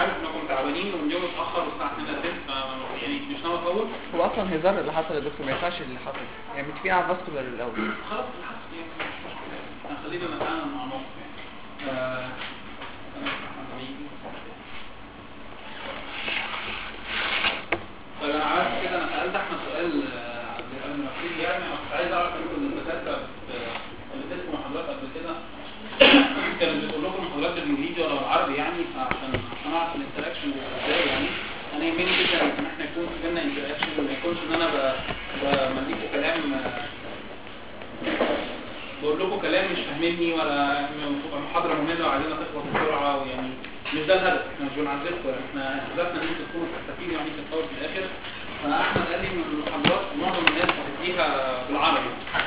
عارف انكم تعبانين واليوم اتاخر والساعه 2 الا تلت ف يعني مش ناوي اطول هو اصلا هزار اللي حصل يا دكتور ما ينفعش اللي حصل يعني متفقين على الفاسكولار الاول خلاص الحق يعني مش مشكله خلينا نتعامل مع موقف يعني آه، أنا أحمد حبيبي. طيب انا عملت كده انا سالت احمد سؤال آه، قبل ما ابتدي يعني انا كنت عايز اعرف انتوا الدكاتره في- اللي اديتكم محاضرات قبل كده كانت بتقول لكم محاضرات بالانجليزي ولا بالعربي يعني فعشان عشان اعرف الانتراكشن ازاي يعني انا يهمني جدا ان احنا يكون في بينا انتراكشن وما يكونش ان انا ب- بمليكوا كلام آه، بقول لكم كلام مش فاهميني ولا تبقى محاضره ممله وعايزينها تخلص بسرعه ويعني مش ده الهدف احنا مش بنعذبكم يعني احنا هدفنا ان انتوا تكونوا تستفيدوا يعني في الاول في الاخر فاحمد قال لي ان المحاضرات معظم الناس بتديها بالعربي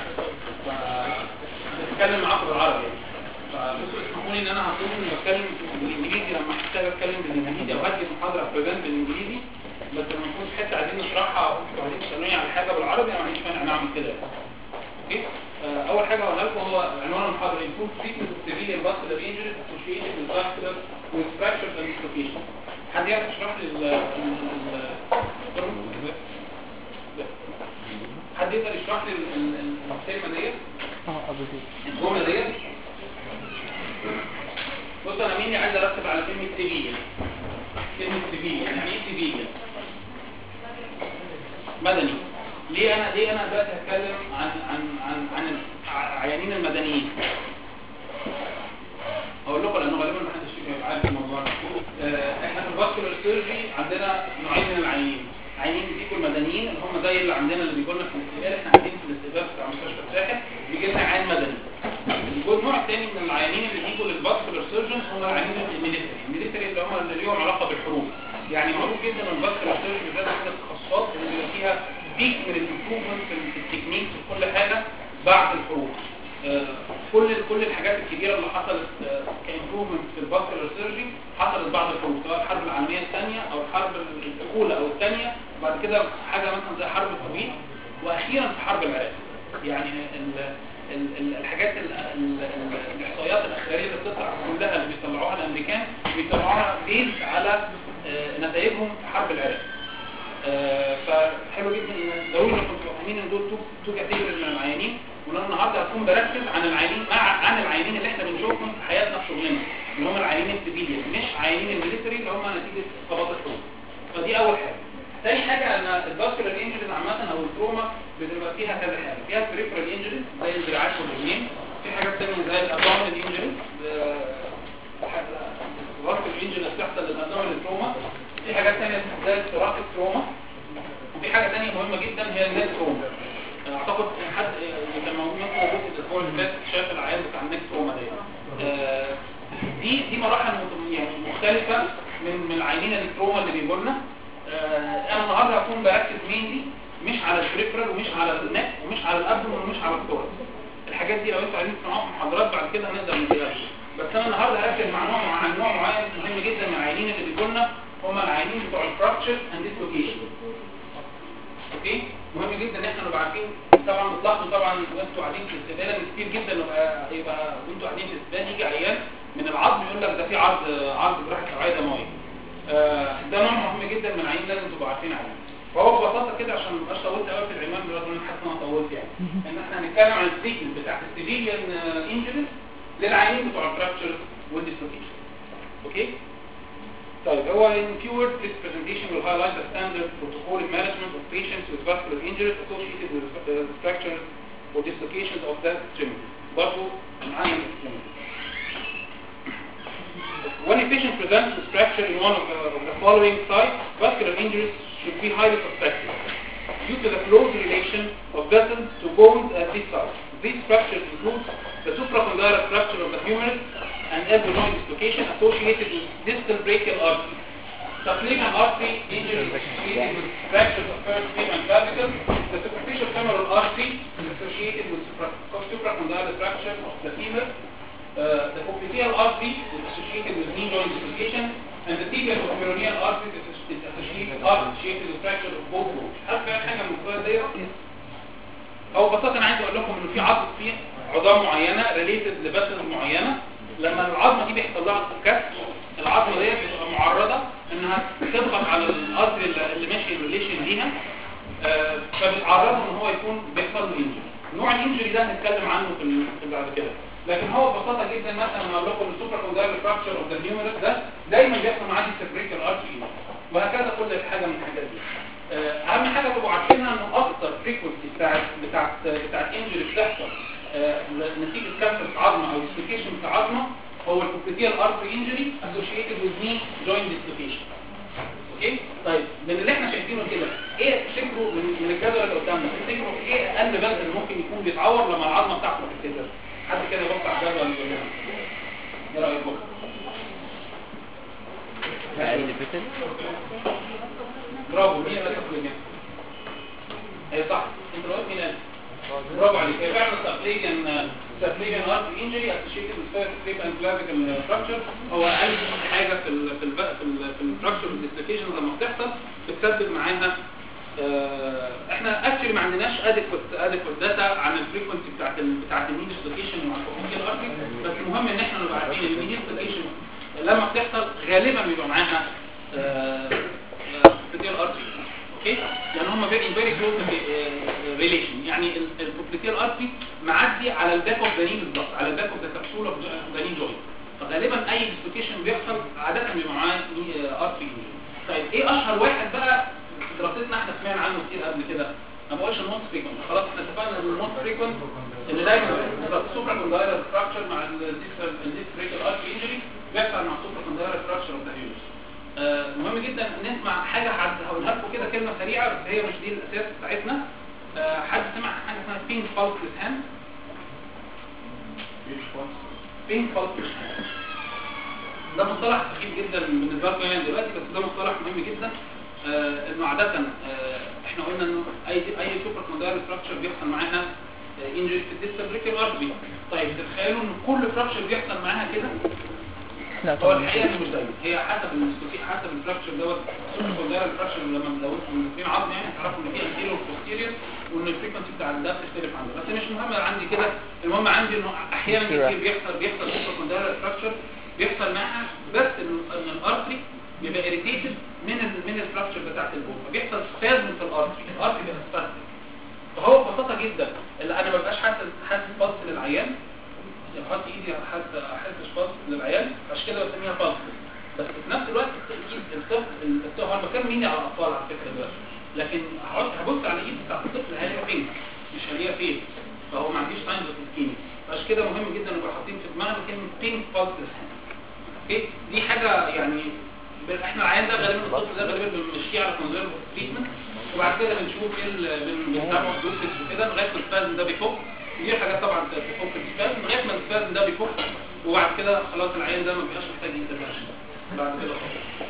فهتكلم معاكم بالعربي يعني فبصوا اسمحوا لي ان انا هكون بتكلم بالانجليزي لما احتاج اتكلم بالانجليزي او هدي محاضره بريزنت بالانجليزي بس لما نكون في حته عايزين نشرحها او انتوا عايزين تسالوني على حاجه بالعربي انا ما عنديش مانع نعمل كده يعني. اوكي آه، اول حاجه هقولها لكم هو عنوان المحاضره improve treatment of civilian vascular injuries associated with vascular with fractures and dislocation حد يعرف يشرح لي ال ال- ال- لا. حد يقدر يشرح لي ال- ال- ال- الكلمه ديت اه قبل كده الجمله ديت بص انا مين عايز ارتب على كلمه سيفيل كلمه سيفيل يعني ايه سيفيل مدني ليه انا ليه انا دلوقتي هتكلم عن عن عن عن العيانين المدنيين هقول لكم لانه غالبا ما حدش فيكم هيبقى عارف الموضوع ده آه، احنا في الفاسكولار سيرجري عندنا نوعين من العيانين عيانين بيجوا المدنيين اللي هم زي اللي عندنا اللي بيجوا لنا في الاستقبال احنا قاعدين في الاستقبال بتاع مستشفى الساحل بيجي لنا عيان مدني بيجوا نوع تاني من العيانين اللي بيجوا للفاسكولار سيرجنز هم العيانين الميليتري الميليتري اللي هم اللي ليهم علاقه بالحروب يعني معروف جدا ان الفاسكولار سيرجري ده من التخصصات اللي بيبقى فيها بيك من الامبروفمنت في التكنيك في كل حاجه بعد الحروب آه، كل كل الحاجات الكبيره اللي حصلت كامبروفمنت في الفاسكولار سيرجري حصلت بعد الحروب سواء الحرب العالميه الثانيه او الحرب الاولى او الثانيه وبعد كده حاجه مثلا زي حرب الكويت واخيرا في حرب العراق يعني ال ال ال الحاجات ال ال ال الاحصائيات الاخباريه اللي بتطلع كلها اللي بيطلعوها الامريكان بيطلعوها بيز على آه، نتائجهم في حرب العراق آه، فحلو جدا ان ضروري انكم تبقوا فاهمين ان دول تو تو كاتيجوري من العيانين وانا النهارده هكون بركز عن العيانين مع عن العيانين اللي احنا بنشوفهم في حياتنا في شغلنا اللي هم العيانين السيفيليين مش عيانين الميليتري اللي هم نتيجه اصابات الحروب فدي اول حاجه تاني حاجه ان الفاسكولار انجريز عامه او التروما بتبقى فيها كذا حاجه فيها بريفرال انجريز زي الدراعات والرجلين في حاجات ثانيه زي الابدومينال انجريز الفاسكولار انجريز بتحصل للابدومينال تروما في حاجات ثانيه زي الثوراسيك تروما وفي حاجه ثانيه مهمه جدا هي النيك تروما اعتقد ان حد اللي كان موجود موجود الاسبوع اللي فات شاف العيان بتاع النيك تروما دي آه، دي دي مراحل مت- يعني مختلفه من من العيانين التروما اللي بيجوا لنا آه، انا النهارده هكون بركز مينلي مش على البريفرال ومش على النك ومش على الابدومن ومش على الثورس الحاجات دي لو انتوا عايزين تسمعوها في محاضرات بعد كده هنقدر نديها بس انا النهارده هركز مع نوع مع نوع معين مهم جدا من العيانين اللي بيجوا لنا هم العيانين بتوع الفراكشر اند ديسلوكيشن اوكي مهم جدا ان احنا نبقى عارفين طبعا بتلاحظوا طبعا وانتوا قاعدين في الاستقبال ان كتير جدا يبقى يبقى وانتوا قاعدين في الاستقبال يجي عيان من العظم يقول لك ده في عرض عرض جراحه اوعيه دمويه آه، ده نوع مهم جدا من العيان لازم تبقوا عارفين عليه فهو ببساطه كده عشان ما ابقاش طولت قوي في العنوان برغم ان حاسس ان انا طولت يعني ان احنا هنتكلم عن التريتمنت بتاعت السيفيليان انجريز للعيانين بتوع الفراكشر والديسلوكيشن اوكي طيب هو in few words this presentation will highlight the standard protocol in management of patients with vascular injuries associated with uh, fractures or dislocations of that extremity برضه معانا extremity When a patient presents with fracture in one of the, of the following sites, vascular injuries should be highly suspected due to the close relation of vessels to bones at this site. These fractures include the supracondylar fracture of the humerus and elbow joint dislocation associated with distal brachial artery. Subclavian artery injury associated with fractures of first limb and clavicle. The superficial femoral artery is associated with supra supracondylar fracture of the femur. Uh, the popliteal artery is associated with knee joint dislocation, and the tibial or peroneal artery is is associated, associated with fracture of both bones. هل في حاجة من الصور ديت؟ هو ببساطة أنا عايز أقول لكم إن في عظم فيه عظام معينة ريليتد لبسل معينة لما العظمة دي بيحصل لها كسر العظمة ديت بتبقى معرضة انها تضغط على الارتري اللي اللي ماشي الريليشن ليها آه، فبتعرضه ان هو يكون بيحصل له انجري نوع الانجري ده هنتكلم عنه في ال- في بعد كده لكن هو ببساطه جدا مثلا لما اقول لكم السوبر كوندايل فراكشر اوف ذا هيومرس ده دايما بيحصل معاه سيبريكال ارتري وهكذا كل حاجه من الحاجات دي آه، اهم حاجه تبقوا عارفينها ان اكتر فريكونسي بتاعت بتاعت بتاعت انجري بتحصل آه، نتيجه كانسر في عظمه او ديسلوكيشن في عظمه هو البوبليتيال ارتري انجري اسوشيتد وذ ني جوينت ديسلوكيشن اوكي طيب من اللي احنا شايفينه كده ايه تفتكروا من من الجدول اللي قدامنا تفتكروا ايه اقل بلد اللي ممكن يكون بيتعور لما العظمه بتاعته بتتكسر حد كده يبص على الجدول اللي قدامنا ايه رايكم اقل بتل برافو مين اللي كتب الجنة ايه صح انت قلت مين قال برافو عليك هي فعلا سبليجن سبليجن ارت انجري اسوشيتد with سليب اند كلافيكال فراكشر هو اقل حاجه في ال في ال في ال في الفراكشر والديسلوكيشن لما بتحصل بتسبب معاها آه، احنا اكشلي ما عندناش ادكوت ادكوت داتا عن الفريكونسي بتاعت ال بتاعت المين ديسلوكيشن مع الكوميديال ارتري بس المهم ان احنا نبقى عارفين ان المين ديسلوكيشن لما بتحصل غالبا بيبقى معاها كوميديال ارتري اوكي يعني هم فيري فيري كلوز ريليشن يعني البوبليتيال ارتري معدي على الباك اوف ذا ني بالظبط على الباك اوف ذا كبسول اوف ذا ني جوينت فغالبا اي ديسلوكيشن بيحصل عاده بيبقى معاه ارتري طيب ايه اشهر واحد بقى في دراستنا احنا سمعنا عنه كتير قبل كده ما بقولش الموست فريكونت خلاص احنا اتفقنا ان الموست فريكونت اللي دايما السوبر كوندايرال فراكشر مع الديسكريتال ارتري انجري بيحصل مع السوبر كوندايرال فراكشر اوف ذا هيومرس آه، مهم جدا نسمع حاجة هد- هقولها لكم كده كلمة سريعة بس هي مش دي الأساس بتاعتنا آه، حد سمع حاجة اسمها بينك بالكلس هاند بينك بالكلس هاند ده مصطلح خفيف جدا بالنسبة لكم يعني دلوقتي بس ده مصطلح مهم جدا آه، انه عادة آه، احنا قلنا انه اي اي سوبر كوندايرال فراكشر بيحصل معاها انجري في الديستال بريكال ارتري طيب تتخيلوا ان كل فراكشر بيحصل معاها كده لا هو طبعا الحقيقه إنه مش دايما هي حسب الاستوكي حسب الفراكشر دوت الكونداير الفراكشر لما لو انتم مدرسين عظم يعني تعرفوا ان في انتيريور وبوستيريور وان الفريكونسي بتاع ده بتختلف عنده بس مش مهم عندي كده المهم عندي انه احيانا كتير بيحصل بيحصل سوبر كونداير فراكشر بيحصل معاها بس ان ان الارتري بيبقى اريتيتد من ال من الفراكشر بتاعت البول فبيحصل سبازم في الارتري الارتري بيبقى سبازم فهو ببساطه جدا اللي انا ما ببقاش حاسس حاسس بلس للعيان احط ايدي على حد احسش بلس للعيال عشان كده بسميها بلس بس في نفس الوقت ايد الطفل الطفل انا بكلم ميني على الاطفال على فكره دلوقتي لكن هحط هبص على ايد بتاعت الطفل هلاقيها بينك مش هلاقيها فين فهو ما عنديش ساينز اوف سكيني عشان كده مهم جدا نبقى حاطين في دماغنا كلمه بينك بلس اوكي دي حاجه يعني ب- احنا العيان ده غالبا الطفل ده غالبا بنمشيه على كونزرف تريتمنت وبعد كده بنشوف ايه اللي بن- بنتابعه دوسج وكده لغايه ما السبازم ده بيفك دي حاجات طبعا تفك السبازم لغايه ما السبازم ده بيفك وبعد كده خلاص العيان ده ما بيبقاش محتاج انترفنشن بعد كده خلاص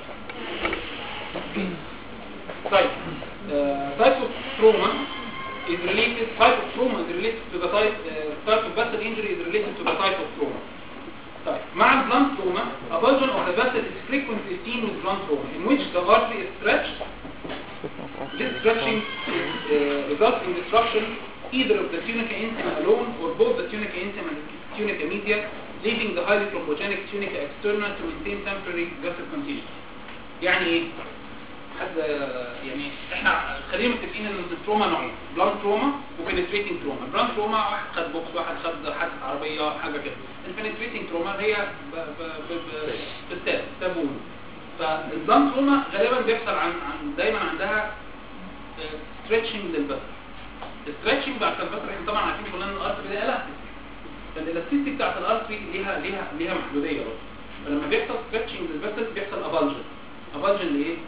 طيب type of trauma is related type of trauma is related to the type uh, type of vessel injury is related to the type of trauma طيب مع البلانت trauma a bulging of the vessel is frequently seen with blunt trauma in which the artery is stretched This stretching uh, results in disruption either of the tunica intima alone or both the tunica intima and the tunica media, leaving the highly thrombogenic tunica externa to maintain temporary vessel continuity. يعني ايه؟ حد يعني احنا خلينا متفقين ان التروما نوعين بلان تروما وبنتريتنج تروما البلان تروما واحد خد بوكس واحد خد حادثه عربيه حاجه كده البنتريتنج تروما هي ب- ب- ب- ب- بستاب ستابون فالبلان تروما غالبا بيحصل عن, عن دايما عندها ستريتشنج للبثر الستريتشنج بتاعت البثر احنا طبعا عارفين كلنا ان الارتري ده الاستيك فالالاستيك بتاعت الارتري ليها ليها ليها محدوديه برضه فلما بيحصل ستريتشنج للبثر بيحصل افالجن افالجن لايه؟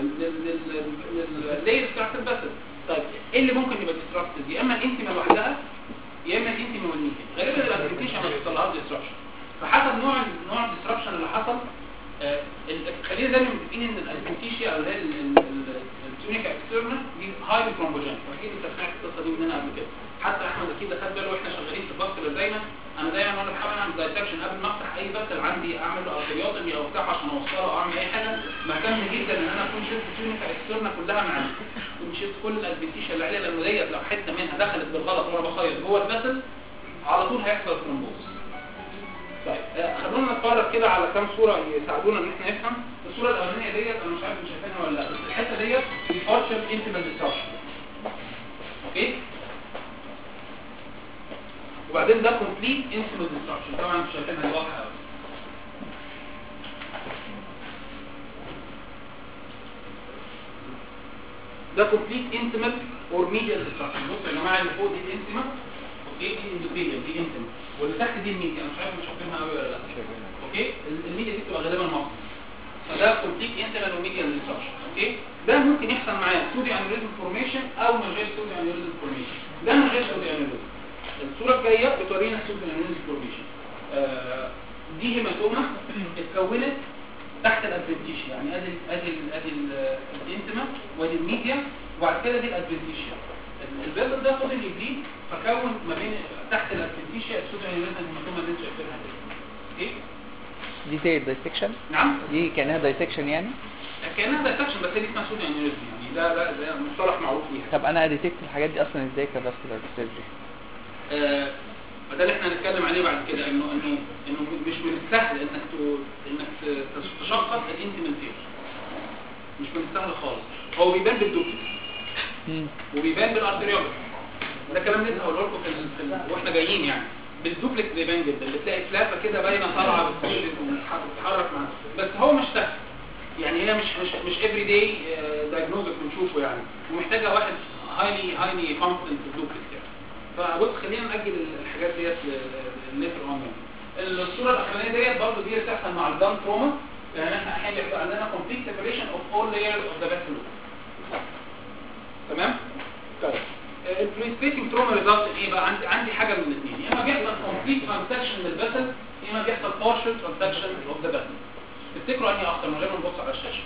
لللاير بتاعت البثر طيب ايه اللي ممكن يبقى ديستراكتد يا اما الانتيما لوحدها يا اما الانتيما والميتين غالبا الابلكيشن ما بيحصلهاش ديستراكشن فحسب نوع نوع الديستراكشن اللي حصل آه، ال- خلينا دايما متفقين ان الاسبنتيشيا او اللي هي ال- ال- ال- التونيكا اكسترنا دي هاي كرومبوجين اكيد انت سمعت القصه دي مننا قبل كده حتى احمد اكيد اخد باله واحنا شغالين في الباسكر دايما انا دايما وانا بحاول اعمل دايتكشن قبل ما افتح اي باسل عندي اعمل ارتريوتمي او افتحه عشان اوصله او اعمل اي حاجه مهتم جدا ان انا اكون شلت التونيكا اكسترنا كلها من عندي اكون شلت كل الاسبنتيشيا اللي عليها لانه ديت لو حته منها دخلت بالغلط وانا بخيط جوه الباسل على طول هيحصل ثرومبوز طيب آه، خلونا نتفرج كده على كام صورة يساعدونا ان احنا نفهم الصوره الاولانيه ديت انا مش عارف انتوا شايفينها ولا لا بس الحته ديت دي partial intimate disruption اوكي وبعدين ده complete intimate disruption طبعا انتوا شايفينها دي واضحه قوي ده complete intimate or medial disruption بصوا يا جماعه اللي فوق دي الانتيمات اوكي دي اندوثيليوم دي انتيمات واللي تحت دي الميديا انا مش عارف انتوا شايفينها قوي ولا لا اوكي ال- الميديا دي بتبقى غالبا مصر فده complete intimate وميديال disruption اوكي ده ممكن يحصل معاه سودي انيوريزم فورميشن او من غير سودي انيوريزم فورميشن ده من غير سودي انيوريزم الصوره الجايه بتورينا سودي انيوريزم فورميشن آه دي هيماتوما اتكونت تحت الادفنتيشيا يعني ادي ادي ال- ادي ال- الانتما وادي الميديا وبعد كده دي الادفنتيشيا البيض ده فضل يبليد فكون ما بين تحت الادفنتيشيا السودو انيوريزم هيماتوما اللي انتوا شايفينها دي اوكي دي زي الدايسكشن نعم دي كانها دايسكشن يعني كانها دايسكشن بس هي دي اسمها سودو انيوريزم يعني ده ده ده مصطلح معروف ليها طب انا اديتكت الحاجات دي اصلا ازاي كفاسكولار سيرجري آه، فده اللي احنا هنتكلم عليه بعد كده انه انه انه مش من السهل انك ت- انك ت- تشخص الانتيمنت مش من السهل خالص هو بيبان بالدوبلكس وبيبان بالارتريول وده كلام لسه هقوله لكم في, ال- في ال- واحنا جايين يعني بالدوبلكس بيبان جدا اللي تلاقي فلافه كده باينه طالعه بتتحرك وبتتحرك مع بس هو مش سهل يعني هي مش مش مش افري داي دايجنوزس بنشوفه يعني ومحتاجه واحد هايلي هايلي كونفدنت في الدوبلكس يعني فبص خلينا ناجل الحاجات ديت لليتر اون يعني الصوره الاخرانيه ديت برضه دي بتحصل مع الدان تروما يعني احنا احيانا بيبقى عندنا كومبليت سيبريشن اوف اول لايرز اوف ذا فاسكولار تمام طيب البريسبيسنج تروما ريزلت ايه بقى عندي عندي حاجه من الاثنين يا اما بيحصل كومبليت ترانزاكشن للفاسل يا اما بيحصل بارشل ترانزاكشن اوف ذا فاسل تفتكروا انهي اكتر من غير ما نبص على الشاشه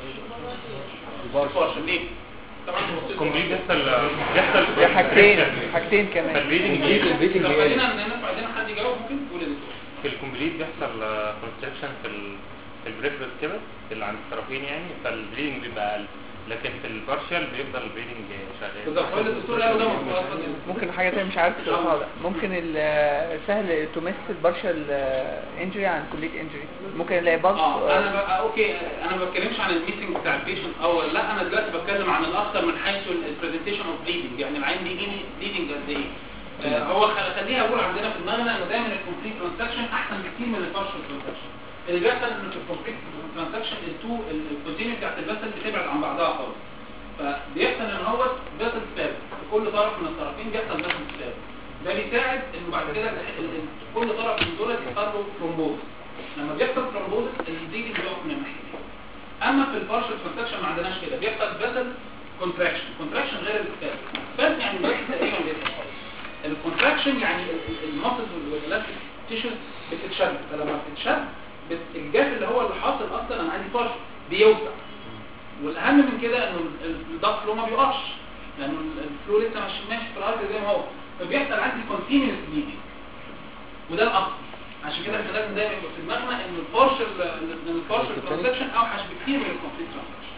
بارشل ليه طبعا بصيتوا- الكومبليت بيحصل بيحصل في حاجتين حاجتين كمان فالبليدنج البيتنج طب هي خلينا نرفع ايدينا حد يجاوب ممكن قول يا دكتور في الكومبليت بيحصل كونستراكشن في ال في البريفرال كبد اللي عند الطرفين يعني فالبليدنج بيبقى اقل لكن في البارشال بيفضل البليدنج شغال بالظبط هو اللي الدكتور قاله ده مظبوط أصلاً. ممكن حاجه تانية مش عارف توصلها ولا لا. ممكن ال- سهل تمثل بارشال انجري عن كومبليت انجري ممكن نلاقي بلس اه انا بقى اوكي انا ما بتكلمش عن الميتنج بتاع البيشنت اول لا انا دلوقتي بتكلم عن الاخطر من حيث البرزنتيشن اوف بليدنج يعني العين دي بليدنج قد ايه آه، هو خ- خليها اقول عندنا في دماغنا انه دايما الكومبليت ترانزاكشن احسن بكتير من البارشال ترانزاكشن اللي بيحصل ان في الكومبليت ترانزاكشن التو الكونتينيو بتاعت الفاسل بتبعد عن بعضها خالص فبيحصل ان هو فاسل ثابت في كل طرف من الطرفين بيحصل فاسل ثابت ده بيساعد انه بعد كده ال- ال- كل طرف من دول يحصل له ترومبوز لما بيحصل ترومبوز البليدنج بيقف من الناحيتين اما في البارشل ترانزاكشن ما عندناش كده بيحصل فاسل كونتراكشن كونتراكشن غير الثابت بس يعني بس تقريبا بيحصل خالص الكونتراكشن يعني الماسلز والالاستيك تيشوز بتتشد فلما بتتشد بت- الجاف اللي هو اللي حاصل اصلا انا عندي بارشل بيوسع والاهم من كده انه الضغط فلو ما بيقفش لانه الفلو لسه ماشي ماشي في الارض زي ما هو فبيحصل عندي كونتينيوس بليدنج وده الاخطر عشان كده احنا لازم دايما يبقى في دماغنا ان البارشل ان البارشل ترانزاكشن اوحش بكتير من الكومبليت ترانزاكشن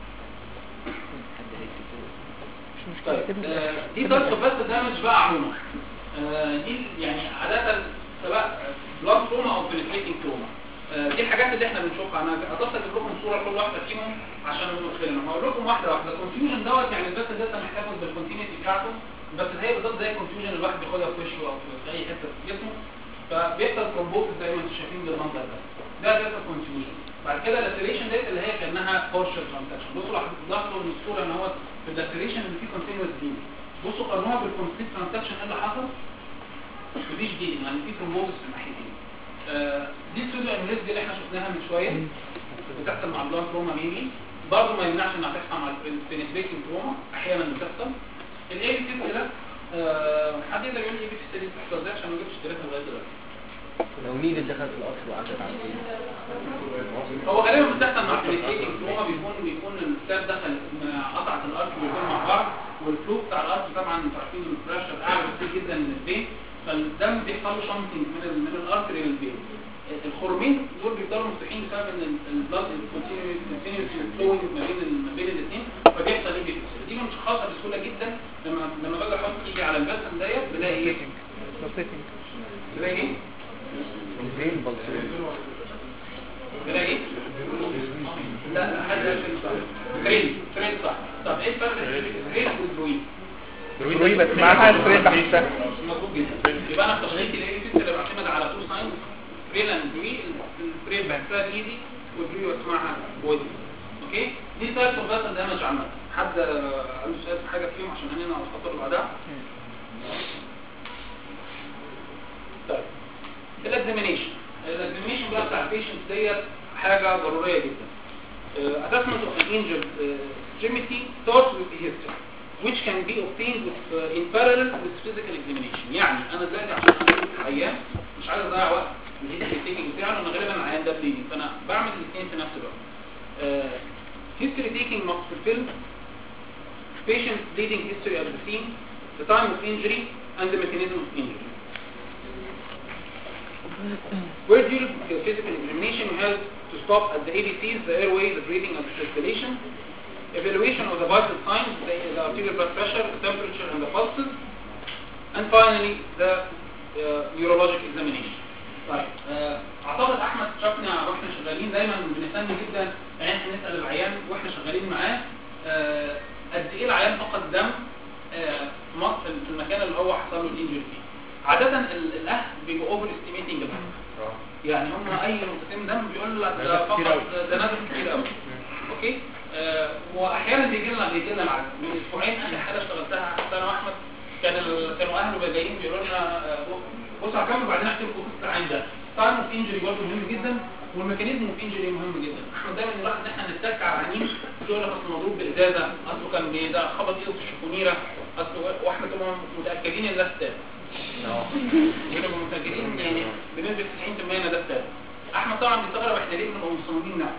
مش مشكله طيب سيبنا- آه، دي سيبنا ضغط بس دامج بقى عموما آه، دي يعني عادة سواء بلاد تروما او بنتريتنج تروما دي الحاجات اللي احنا بنشوفها انا هتصل لكم صوره كل واحده فيهم عشان نتكلم هقول لكم واحده واحده الكونفيوجن دوت يعني البس ده محتاج بالكونتينيتي بتاعته بس هي بالظبط زي الكونفيوجن اللي الواحد بياخدها في وشه او في اي حته في جسمه فبيحصل ترومبوز زي ما انتم شايفين بالمنظر ده ده بيحصل كونفيوجن بعد كده اللاتريشن ديت اللي هي كانها بورشل ترانزاكشن بصوا لاحظوا لاحظوا من الصوره ان هو في اللاتريشن اللي فيه كونتينوس بليدنج بصوا قارنوها بالكومبليت ترانزاكشن ايه اللي حصل مفيش بليدنج يعني في ترومبوز في الناحيتين آه، دي السودو انوريز دي اللي احنا شفناها من شويه بتحصل مع البلان تروما ميبي برضه ما يمنعش انها تحصل مع البنتريتنج تروما احيانا بتحصل الاي بي تي ده حد يقدر يقول لي ايه بي تي دي بتحصل ازاي عشان ما جبتش اشتريتها لغايه دلوقتي لو مين اللي دخل في القصر وعدت على البيت هو غالبا بتحصل مع البنتريتنج تروما بيكون بيكون الستاب دخل قطعت الارض بيكون مع بعض والفلو بتاع الارض طبعا انتوا عارفين ان البريشر اعلى بكتير جدا من البين فالدم بيحصل له شنطنج من ال من الارتري للبين الخرمين دول بيفضلوا مفتوحين بسبب ان البلاد كونتينيوس فلوينج ما بين ال- ما بين الاثنين فبيحصل ايه بيفصل دي بنشخصها بسهوله جدا لما لما باجي احط ايدي على البسم ديت بلاقي ايه روتيتنج بلاقي ايه البين بلسون بلاقي ايه تريل تريل صح طب ايه الفرق بين تريل والبروين بروي بس معاها ثريد بحثها مظبوط جدا يبقى انا في تشخيصي الاي بي اللي بعتمد على تو ساينز تريل اند بروي التريل بحثها ايدي والبروي بسمعها بودي اوكي دي تايبس اوف باتل دامج عامه حد آه، عنده سؤال في حاجه فيهم عشان هنا على الخطوه اللي بعدها طيب الاكزامينيشن الاكزامينيشن بقى بتاع البيشنت ديت حاجه ضروريه جدا uh, assessment of an injured uh, extremity starts with the history which can be obtained with, uh, in parallel with physical examination يعني انا دلوقتي عشان اشوف العيان مش عايز اضيع وقت من الهيستوري تيكينج بتاعه لان غالبا العيان ده bleeding فانا بعمل الاثنين في نفس الوقت uh, history taking must fulfill patient bleeding history at the scene the time of injury and the mechanism of injury where during the physical examination you help to stop at the ABCs, the airway, the breathing and the circulation, evaluation of the vital signs, the, the arterial blood pressure, the temperature and the pulses, and finally the uh, neurologic examination. طيب آه، اعتقد احمد شافنا واحنا شغالين دايما بنهتم جدا ان احنا نسال العيان واحنا شغالين معاه آه، قد ايه العيان فقد دم آه، في مصر في المكان اللي هو حصل له الانجري فيه. عاده ال- الاهل بيبقوا اوفر استيميتنج يعني هم اي نقطتين دم بيقول لك ده نزف كتير فقط أوي. ده نزف كتير قوي اوكي آه واحيانا بيجي لنا بيجي لنا العكس من اسبوعين اخر حاجه اشتغلتها حتى انا واحمد كان ال... كانوا اهله جايين بيقولوا لنا آه، بصوا هكمل وبعدين احكي لكم قصه العين ده تايم اوف انجري برضه مهم جدا والميكانيزم اوف انجري مهم جدا احنا دايما نلاحظ ان احنا نتك على العنين يقول لك اصل مضروب بازازه اصله كان بي- ده خبط ايده في الشفونيره اصله واحنا كنا متاكدين ان ده ستاب ونبقى متاكدين يعني بنسبه 90% ان ده ستاب احمد طبعا بيستغرب احنا ليه بنبقى مصممين نعم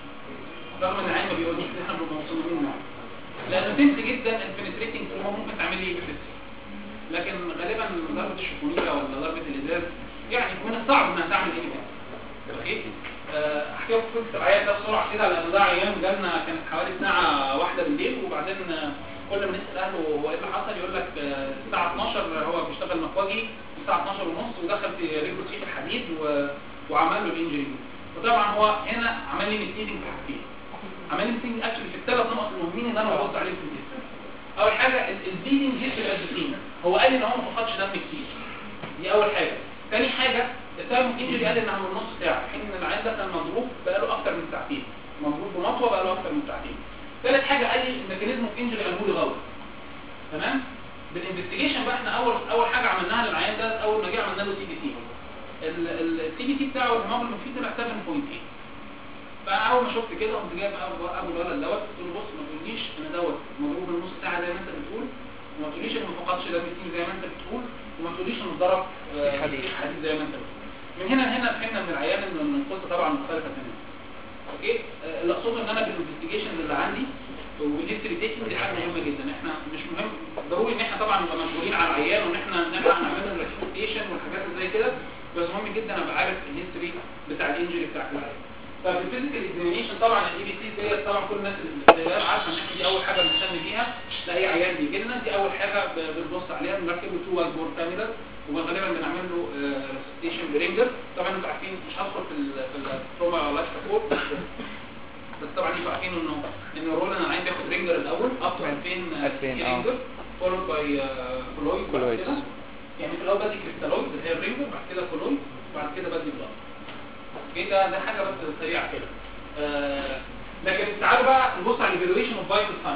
رغم ان العين ما بيقولوش ان احنا بنبقى مصممين نعم لانه سمت جدا البنتريتنج هو ممكن تعمل لي بس لكن غالبا ضربه الشفونيره ولا ضربه الازاز يعني من الصعب انها تعمل ايه بس اوكي آه، احكي لكم قصه العيان ده بسرعه كده لان ده عيان جالنا كانت حوالي الساعه واحدة بالليل وبعدين آه، كل ما نسال اهله هو ايه اللي حصل يقول لك آه، الساعه 12 هو بيشتغل مكواجي الساعه 12 ونص ودخل في رجله سيخ الحديد و... وعمل له الانجري وطبعا هو هنا عمل لي ميتيدنج في حاجتين عمل لي ميتيدنج اكشلي في الثلاث نقط المهمين اللي انا ببص عليهم في الجسم اول حاجه البليدنج هيستوري ادريسين هو قال لي ان هو ما فقدش دم كتير دي اول حاجه تاني حاجه التايم انجري قال انها من نص ساعه في حين ان العيان ده كان مضروب بقاله اكتر من ساعتين مضروب بمطوه بقاله اكتر من ساعتين ثالث حاجه قال لي الميكانيزم اوف انجري قاله لي غلط تمام بالانفستيجيشن بقى احنا اول اول حاجه عملناها للعيان ده اول ما جه عملنا له سي بي سي السي بي سي بتاعه الهيموجلوبين فيه طلع 7.8 فاول ما شفت كده قمت جايب ابو ابو الولد دوت قلت له بص ما تقوليش ان دوت مضروب من نص ساعه زي ما انت بتقول وما تقوليش انه ما فقدش دم كتير زي ما انت بتقول وما تقوليش انه ضرب آه، حديد. حديد زي ما انت بتقول من هنا لهنا فهمنا من العيان ان إن القصه طبعا مختلفه تماما اوكي آه، اللي اقصده ان انا بالانفستيجيشن اللي عندي والهيستوري تيكنج دي حاجه مهمه جدا احنا مش مهم ضروري ان احنا طبعا نبقى مسؤولين على العيان وان احنا نلحق نعمل له ريكومنديشن والحاجات اللي زي كده بس مهم جدا ابقى عارف الهيستوري بتاع الانجري بتاع العيان طب الفيزيكال اكزامينيشن طبعا الاي بي سي ديت طبعا كل الناس اللي عارفه ان احنا دي اول حاجه بنهتم بيها لاي عيان بيجي لنا دي اول حاجه ب- بنبص عليها بنركب له تو وايت بورد كاميرا وغالبا بنعمل له ريسبتيشن برينجر طبعا انتوا عارفين مش هدخل في ال- في التروما لايف سبورت بس طبعا انتوا عارفين انه ان رولان العين بياخد رينجر الاول اب تو 2000 2000 اه. رينجر فولود باي كولويد بعد كولويد. كده. يعني في الاول بدي كريستالويد اللي هي الرينجر بعد كده كولويد بعد كده بدي بلاد اوكي ده ده حاجه بس سريعه كده آه لكن تعالوا بقى نبص على الايفالويشن اوف فايتال ساينز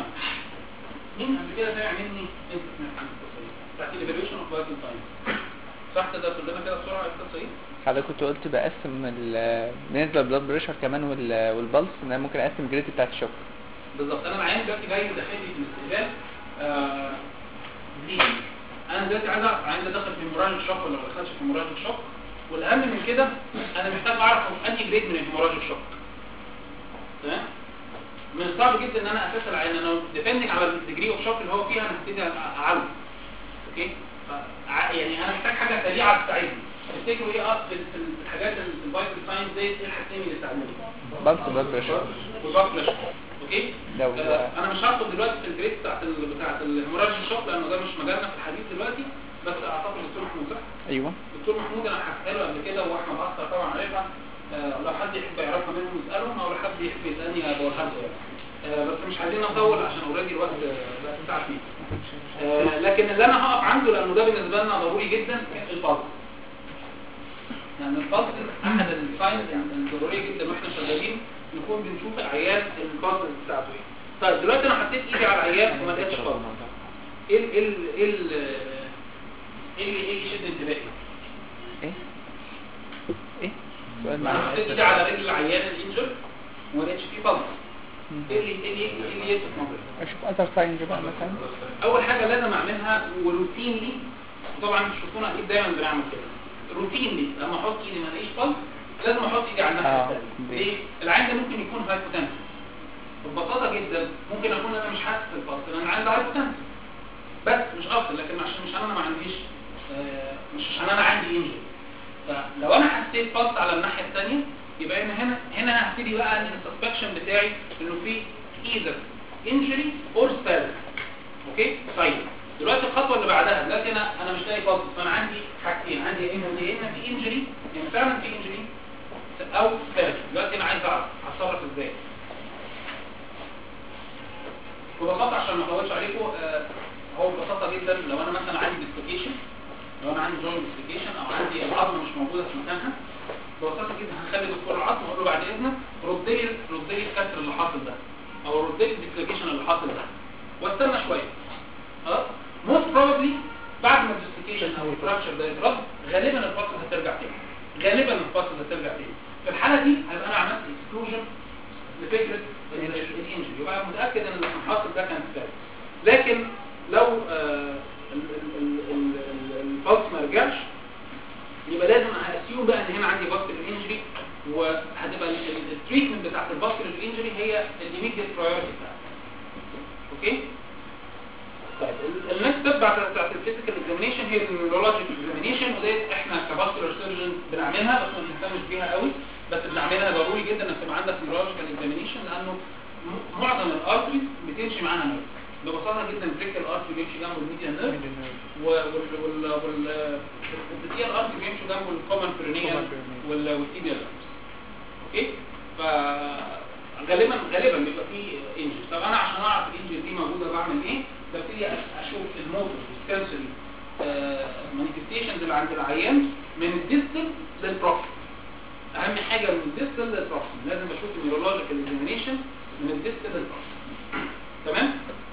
مين قبل كده سمع مني انت سمعت عن القصه دي بتاعت الايفالويشن اوف فايتال ساينز صح تقدر تقول لنا كده بسرعه القصه دي حضرتك كنت قلت بقسم ال- بالنسبه للبلاد بريشر كمان وال- والبلس ان انا ممكن اقسم الجريد بتاعت الشوك بالظبط انا معايا دلوقتي جاي داخل لي في الاستقبال آه دي انا دلوقتي عايز اعرف العين ده دخل في هيموراجيك شوك ولا ما دخلش في هيموراجيك شوك والاهم من كده انا محتاج اعرف هو انهي جريد من الهيموراجيك شوك تمام من الصعب جدا ان انا اساس العين انا ديبندنج على الديجري اوف شوك اللي هو فيها انا هبتدي اعلم اوكي ف- ع- يعني انا محتاج حاجه سريعه تساعدني تفتكروا ايه اه في في الحاجات الفايتال ساينس ديت ايه الحاجتين اللي يساعدوني بلس بلاد بريشر والباك فلاش اوكي لو- آه انا مش هدخل دلوقتي في الجريد بتاعت ال... بتاعت الهيموراجيك شوك لانه ده مش مجالنا في الحديث دلوقتي بس اعتقد الدكتور محمود صح ايوه الدكتور محمود انا حكيتها له قبل كده واحمد اكتر طبعا عارفها آه، لو حد يحب يعرفها منهم يسالهم او لو حد يحب يسالني هبقولها له يعني آه، بس مش عايزين نطول عشان اوريدي الوقت آه، بقى الساعه 2 آه، لكن اللي انا هقف عنده لانه ده بالنسبه لنا ضروري جدا البازل يعني البازل احد الساينز الضروريه جدا واحنا شغالين نكون بنشوف العيان البازل بتاعته ايه طيب دلوقتي انا حطيت ايدي على العيان وما لقيتش بازل ايه ال ايه ال ايه ال ايه اللي ايه اللي يشد انتباهي ايه ايه سؤال انا معايا حطيت ايدي على رجل العيان الانجر وما لقيتش فيه بازل ايه اللي ايه اللي ايه اللي يلفت نظري اشوف اثر ساينز بقى مثلا اول حاجه لازم اعملها وروتينلي طبعا شوفونا اكيد دايما بنعمل كده روتينلي لما احط ايدي ما الاقيش بلس لازم احط ايدي على الناحيه آه، الثانيه دي. ليه العين ده ممكن يكون هايبوتنشن ببساطه جدا ممكن اكون انا مش حاسس بالبلس لان انا عندي هايبوتنشن بس مش اكتر لكن عشان مش انا ما عنديش آه، مش عشان انا عندي انجل فلو انا حسيت بلس على الناحيه الثانيه يبقى انا هنا هنا هبتدي بقى ان السسبكشن بتاعي انه في ايذر انجري اور سبازم اوكي طيب دلوقتي الخطوه اللي بعدها دلوقتي انا انا مش لاقي بلس فانا عندي حاجتين عندي يا اما يا اما في انجري يعني فعلا في انجري او سبازم دلوقتي انا عايز اعرف هتصرف ازاي ببساطه عشان ما اطولش عليكم آه، هو ببساطه جدا لو انا مثلا عندي ديسلوكيشن لو انا عندي جوينت ديسلوكيشن او عندي العظمه مش موجوده في مكانها ببساطه جدا هخلي دكتور العظم واقول له بعد اذنك رد لي رد لي الكسر اللي حاصل ده او رد لي الديسلوكيشن اللي حاصل ده واستنى شويه خلاص موست بروبلي بعد ما الديسلوكيشن او الفراكشر ده يترد غالبا الفصل هترجع تاني غالبا الفصل هترجع تاني في الحاله دي هيبقى انا عملت اكسكلوجن لفكره الانجري يبقى متاكد ان اللي حاصل ده كان سبب لكن لو آه، ال- ال- ال- ال- ال- البلس ما رجعش يبقى لازم هاسيوم بقى ان هنا عندي باسكولار انجري وهتبقى التريتمنت بتاعت الباسكولار انجري هي الايميديت برايورتي بتاعتها اوكي طيب النكست ستيب بعد بتاعت الفيزيكال اكزامينيشن هي النيورولوجيك اكزامينيشن وديت احنا كباسكولار سيرجن بنعملها بس ما بنهتمش بيها قوي بس بنعملها ضروري جدا انك تبقى عندك نيورولوجيكال اكزامينيشن لانه م- معظم الارتريز بتمشي معاها نيرف ببساطه جدا بريك الارتري بيمشي جنب الميديا نيرف وال وال وال البتيال ارتري بيمشوا جنب الكومن برينيال وال والتيبيال اوكي ف غالبا غالبا بيبقى فيه انجل طب انا عشان اعرف الانجل دي موجوده بعمل ايه ببتدي أش- اشوف الموتور والسنسوري مانيفستيشنز اللي عند العيان من الديستل للبروكسيم اهم حاجه من الديستل للبروكسيم لازم اشوف النيورولوجيكال اكزامينيشن من الديستل للبروكسيم تمام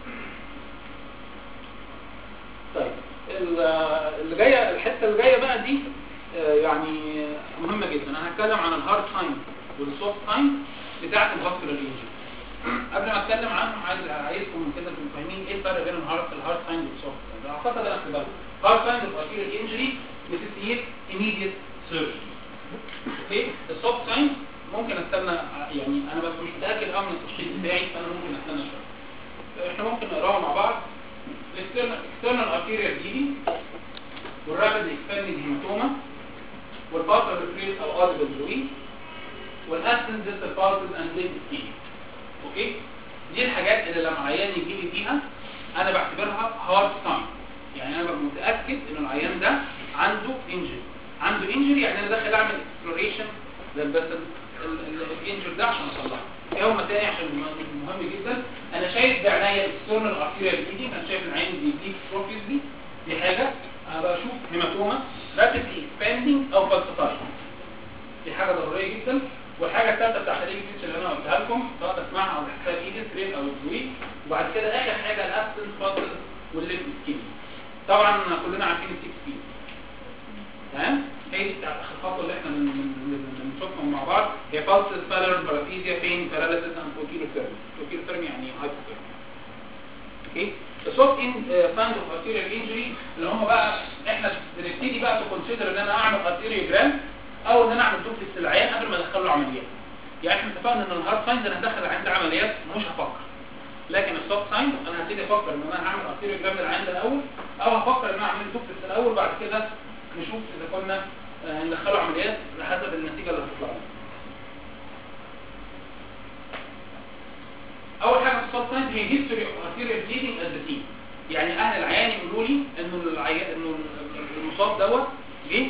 طيب ال- اللي جايه الحته اللي جايه بقى دي آه، يعني مهمه جدا انا هتكلم عن الهارد ساين والسوفت ساين بتاعه الفاسكولار انجري قبل ما اتكلم عنهم عايز عايزكم كده تبقوا فاهمين ايه الفرق بين الهارد الهارد ساين والسوفت ساين اعتقد انا في بالي هارد ساين والفاسكولار انجري بتسيب immediate surgery اوكي السوفت ساين ممكن استنى ع- يعني انا بس مش متاكد قوي من التشخيص بتاعي فانا ممكن استنى شويه احنا ممكن نقراها مع بعض الاكسترنال arterial bleeding والرابد expanding hematoma والبارتر ريفريز او audible bleeding والاسنس distal pulses and leg ischemia اوكي دي الحاجات اللي لما عيان يجي لي فيها انا بعتبرها هارد ساين يعني انا ببقى متاكد ان العيان ده عنده انجري عنده انجري يعني انا داخل اعمل اكسبلوريشن للبسل الانجر ده عشان اصلحه ايه هما تاني عشان مهم- مهم جدا انا شايف بعناية الاكسترنال ارتيريال بليدنج انا شايف العين دي دي تروفيز دي دي حاجه انا بشوف هيماتوما رابيدلي اكسباندنج او فالسفايد دي حاجه ضروريه جدا والحاجه الثالثه بتاعت الاي بي اللي انا قلتها لكم سواء تسمعها او تحتاج ايدي ترين او الزوي وبعد كده اخر حاجه الابسنس فاصل والليف سكين طبعا كلنا عارفين السكس بي تمام هي دي بتاعت اخر خطوه اللي احنا بن- بن- بن- بنشوفهم مع بعض هي فالسس بالر بارافيزيا فين باراليسيس اند توكيلو ثيرمي توكيلو ثيرمي يعني هايبوثيرمي اوكي السوفت ان ساينز اوف ارتيريال انجري اللي هم بقى احنا بنبتدي بقى تكونسيدر ان انا اعمل ارتيريوجرام او ان انا اعمل دوبلكس للعيان قبل ما ادخل له عمليات يعني احنا اتفقنا ان الهارد ساينز انا هدخل العيان ده عمليات مش هفكر لكن السوفت ساينز انا هبتدي افكر ان انا هعمل ارتيريوجرام للعيان ده الاول او هفكر ان انا اعمل دوبلكس الاول بعد كده نشوف اذا كنا آه، ندخله عمليات حسب النتيجه اللي هتطلع لنا اول حاجه في السوفت ساينز هي هيستوري اوف ارتيريال بليدنج ات ذا سين يعني اهل العيان يقولوا لي انه العيان انه المصاب دوت جه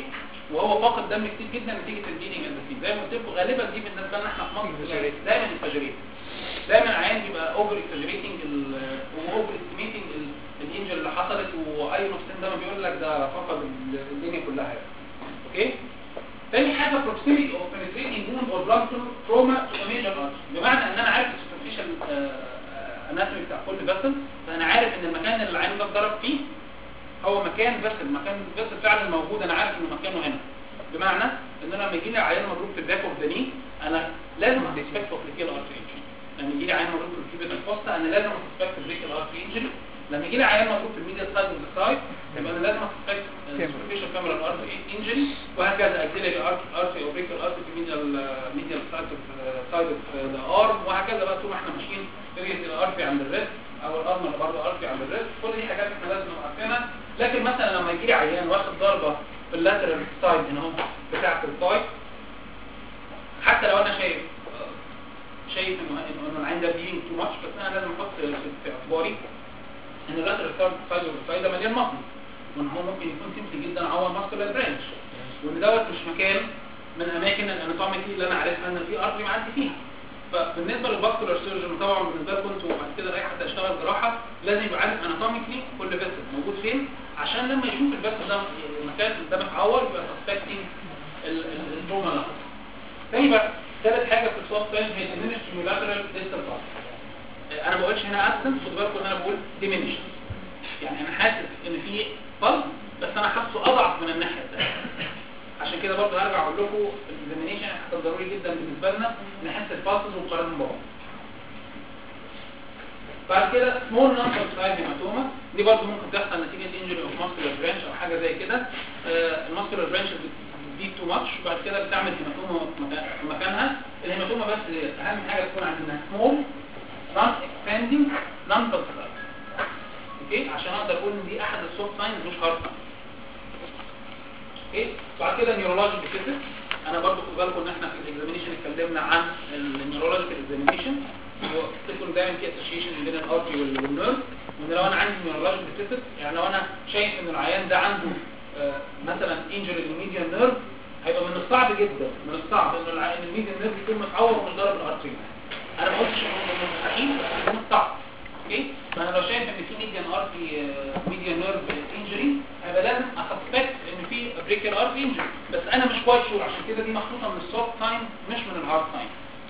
وهو فاقد دم كتير جدا نتيجه البليدنج اند زي ما قلت لكم غالبا دي بالنسبه لنا احنا في مصر Exaggerate. دايما اكسجريت دايما العيان بيبقى اوفر اكسجريتنج واوفر استيميتنج الانجل اللي حصلت واي نفسين ده ما بيقول لك ده فقد ال- الدنيا كلها يعني. اوكي تاني حاجه proximity of penetrating wound or blood trauma to a major artery بمعنى ان انا عارف السوبرفيشال اناتومي بتاع كل فيسل فانا عارف ان المكان اللي العين ده اتضرب فيه هو مكان فيسل مكان فيسل فعلا موجود انا عارف ان مكانه هنا بمعنى ان انا لما يجي لي عيان مضروب في الباك اوف ذا ني انا لازم اسسبكت اوف ريكيل ارتري انجري لما يجي لي عيان مضروب في الكيبت الفوسطى انا لازم اسسبكت ريكيل ارتري انجري لما يجي لي عيان مضروب في الميديا سايد اوف ذا سايد يبقى انا لازم اسسبكت سوبرفيشال كاميرال ارتري انجري وهكذا اكسيلري ارتري او ريكيل ارتري في ميديا ميديا سايد اوف سايد اوف ذا ارم وهكذا بقى طول ما احنا ماشيين ريكيل ارتري عند الريست او الارم اللي برضه ارتري عند الريست كل دي حاجات احنا لازم نبقى عارفينها لكن مثلا لما يجي لي عيان واخد ضربه في اللاترال سايد هنا اهو بتاعه الثاي حتى لو انا شايف شايف انه انه العين ده بيجي تو ماتش بس انا لازم احط في في اعتباري ان اللاترال سايد والسايد ده مليان مصل وان هو ممكن يكون سيمبلي جدا عور ماسكولار برانش وان دوت مش مكان من اماكن الاناتوميكلي اللي انا عارفها ان في ارتري معدي فيها فبالنسبه للفاسكولار سيرجن طبعا بالنسبه لكم انتوا بعد كده اي حد هيشتغل جراحه لازم يبقى عارف اناتوميكلي كل فيسل موجود فين عشان لما يشوف الفيسل ده المكان ده متعور يبقى سسبكتنج التروما ده تاني بقى ثالث حاجه في السوفت تايم هي diminished unilateral distal pulse انا ما بقولش هنا absent خدوا بالكم ان انا بقول diminished يعني انا حاسس ان في pulse بس انا حاسه اضعف من الناحيه الثانيه عشان كده برضه هرجع اقول لكم الاكزامينيشن حاجه ضروري جدا بالنسبه لنا نحس البالسز ونقارنهم ببعض بعد كده سمول نمبر سايز هيماتوما دي برضه ممكن تحصل نتيجه انجري اوف ماسكولار برانش او حاجه زي كده الماسكولار برانش بتزيد تو ماتش وبعد كده بتعمل هيماتوما في مكانها الهيماتوما بس اهم حاجه تكون عندنا سمول نون اكسباندينج نون بالسلايز اوكي عشان اقدر اقول ان دي احد السوفت ساينز مش هارد ساينز اوكي بعد كده نيورولوجيك ديفيسيت انا برضو خد بالكم ان احنا في الاكزامينيشن اتكلمنا عن النيورولوجيكال اكزامينيشن وتكون دايما في اسوشيشن بين الارتري والنيرف وان لو انا عندي نيورولوجيك ديفيسيت يعني لو انا شايف ان العيان ده عنده آه، مثلا انجري للميديان نيرف هيبقى من الصعب جدا من الصعب ان العيان الميديان نيرف يكون متعور ومش ضارب الارتري انا ما قلتش انه من مستحيل بس من الصعب اوكي فانا لو شايف ان في ميديان ارتري ميديان نيرف انجري هيبقى لازم اسسبكت ان في بريكال ارتري انجري بس انا مش كويس شور عشان كده دي محطوطه من السوفت ساين مش من الهارد ساين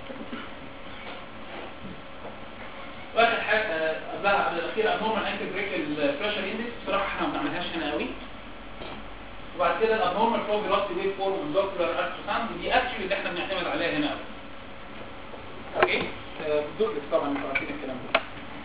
واخر حاجه آه، قبلها قبل الاخيره ابنورمال انكل بريكال بريشر اندكس بصراحه احنا ما بنعملهاش هنا قوي وبعد كده الابنورمال فلو فيلوسيتي ويف فورم والدوكولار التراساوند دي اكشلي اللي احنا بنعتمد عليها هنا قوي اوكي آه، بالدوبلكس طبعا انتوا عارفين الكلام ده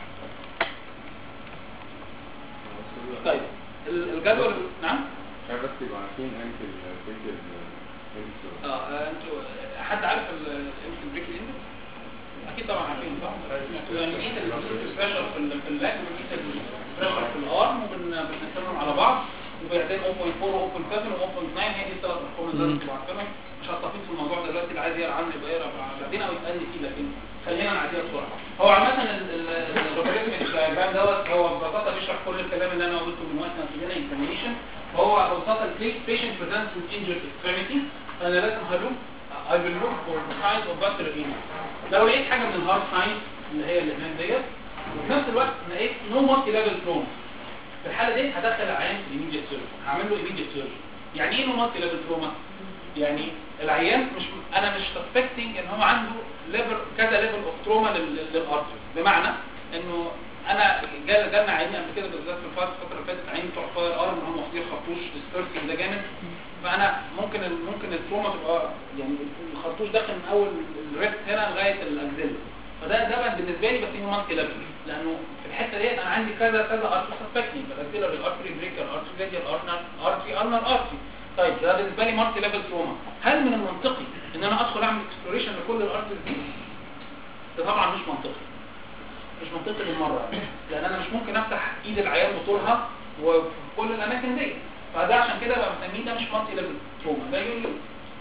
طيب ال- الجدول نعم عشان بس يبقوا عارفين انكل فكر اه آه، انتوا آه، حد عارف الانكل بريك الاندكس اكيد طبعا عارفين صح يعني نقيس البريشر في ال- في اللاج ونقيس البريشر في الارم وبنقسمهم على بعض وبعدين 0.4 و 0.7 و 0.9 هي دي الثلاث ارقام اللي لازم تبقوا عارفينهم مش هستفيد في الموضوع ده دلوقتي اللي عايز يقرا عنه يبقى يقرا بعدين او يسالني فيه لكن خلينا نعديها بسرعه هو عامه اللوغاريتم الدياجرام دوت هو ببساطه بيشرح كل الكلام اللي انا قلته من وقت ما ابتدينا اكزامينيشن هو ببساطه البيشنت بريزنتس with injured extremity فانا لازم هلوك I will look for the signs of vascular injury لو لقيت حاجه من الهارد ساينز اللي هي اللي هناك ديت وفي نفس الوقت لقيت نو مالتي ليفل تروما في الحاله دي هدخل العيان في الايميديت سيرجري هعمل له ايميديت سيرجري يعني ايه نو مالتي ليفل تروما يعني العيان مش انا مش سسبكتنج ان هو عنده ليفل كذا ليفل اوف تروما للارتري بمعنى انه انا جال جالنا عيني قبل كده بالذات في الفتره الفتره اللي فاتت عيني بتوع فاير ارم هم واخدين خرطوش ديسبيرسنج ده جامد فانا ممكن ال- ممكن التروما تبقى يعني الخرطوش داخل من اول الريست هنا لغايه الاكزيلا فده ده بقى بالنسبه لي بس هو مالتي ليفل لانه في الحته ديت انا عندي كذا كذا ارتري سسبكتنج الاكزيلا الارتري بريكر ارتري راديال ارتري ارنر ارتري طيب ده بالنسبه لي مالتي ليفل تروما هل من المنطقي ان انا ادخل اعمل اكسبلوريشن لكل الارتري دي ده طبعا مش منطقي مش منطقي بالمره لان انا مش ممكن افتح ايد العيان بطولها وفي كل الاماكن دي فده عشان كده بقى بسميه ده مش مالتي ليفل تروما ده يقول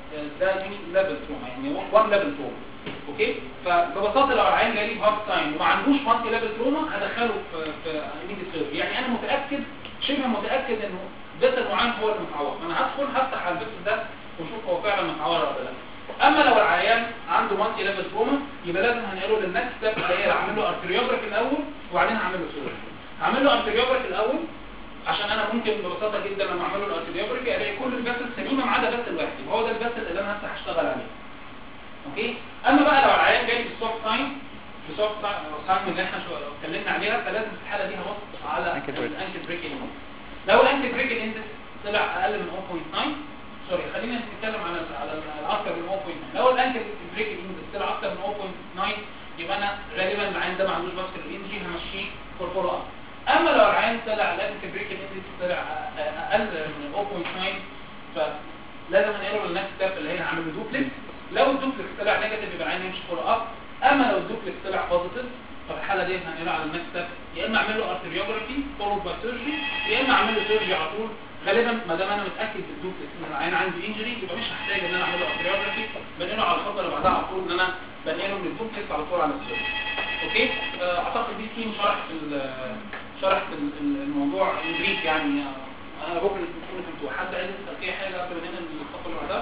ده يوني ليفل تروما يعني 1 ليفل تروما اوكي فببساطه لو العيان جاي لي بهارت ساين وما عندوش مالتي ليفل تروما هدخله في في immediate surgery يعني انا متاكد شبه متاكد انه فيسل معين هو اللي متعور انا هدخل هفتح على الفيسل ده واشوف هو فعلا متعور ولا لا اما لو العيان عنده مالتي ليفل تروما يبقى لازم هنقله للنكست ستيب اللي هي اعمل له ارتريوجرافي الاول وبعدين هعمل له سيرجري هعمل له ارتريوجرافي الاول عشان انا ممكن ببساطه جدا لما اعمل له الارتريوجرافي الاقي كل الفيسل سليمه ما عدا فيسل واحد وهو ده الفيسل اللي انا هفتح اشتغل عليه اوكي اما بقى لو العيان جاي بالسوفت ساين بالسوفت ساين اللي احنا شو اتكلمنا عليها فلازم في الحاله دي هبص على Ankle break. الانكل بريك اندكس لو الانكل بريك اندكس طلع اقل من 0.9 سوري خلينا نتكلم على على الاكثر من 0.9 لو الانكل بريك اندكس طلع اكثر من 0.9 يبقى انا غالبا العيان ده ما عندوش باسكت انجي همشيه فور فولو اب اما لو العيان طلع الانكل بريك اندكس طلع اقل من 0.9 فلازم هنقله للنكست ستيب اللي هي هعمل له دوبلكس لو الدوبلكس طلع نيجاتيف يبقى العين يمشي فولو اب اما لو الدوبلكس طلع بوزيتيف ففي الحاله دي هنقله على النكست ستيب يا اما اعمل له ارتريوجرافي فولود باي سيرجري يا اما اعمل له سيرجري على طول غالبا ما دام انا متاكد بالدوبلكس ان العين عنده انجري يبقى مش هحتاج ان انا اعمل له ارتريوجرافي بنقله على الخطوه اللي بعدها على طول ان انا بنقله من الدوبلكس على طول على السيرجري اوكي آه، اعتقد دي تيم شرح ال- شرح ال- ال- الموضوع بريف يعني آه، انا بكره تكونوا فهمتوا حد عايز يسال فيها حاجه قبل ما ننقل للخطوه اللي بعدها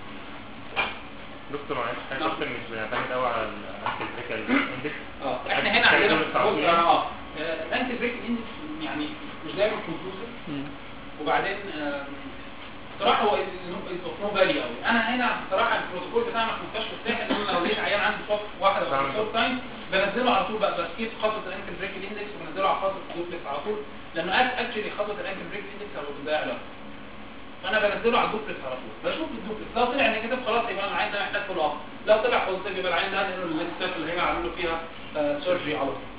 دكتور معلش حاجه دكتور مش بنعتمد قوي على الانتي بريكال اندكس اه احنا هنا عندنا بص اه الانتي بريك اندكس يعني مش دايما كونكلوسيف مم. وبعدين آه، بصراحه هو نو فالي قوي انا هنا بصراحه البروتوكول بتاعنا في مستشفى الساحل ان انا لو لقيت عيان عنده صف واحده بعمل او صف تايم بنزله على طول بقى بسكيب خطوه الانكل بريك اندكس وبنزله على خطوه الدوبلكس على طول لانه اكشلي خطوه الانكل بريك اندكس او ده علاقه فانا بنزله على الدوبلكس على طول بشوف الدوبلكس لو طلع نيجاتيف خلاص يبقى العين ده محتاج فول اب لو طلع بوزيتيف يبقى العين ده هنقله للنكست ستيب اللي هي هعمله فيها سيرجري على طول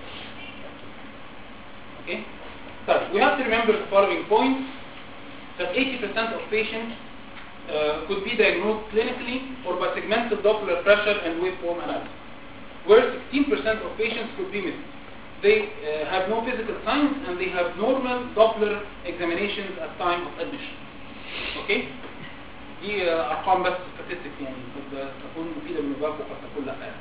Okay? So we have to remember the following points that 80% of patients uh, could be diagnosed clinically or by segmental Doppler pressure and waveform analysis, where 16% of patients could be missed. They uh, have no physical signs and they have normal Doppler examinations at time of admission. Okay? دي uh, أرقام بس statistics يعني قد تكون مفيدة بالنسبة لكم وقد تكون لا يعني.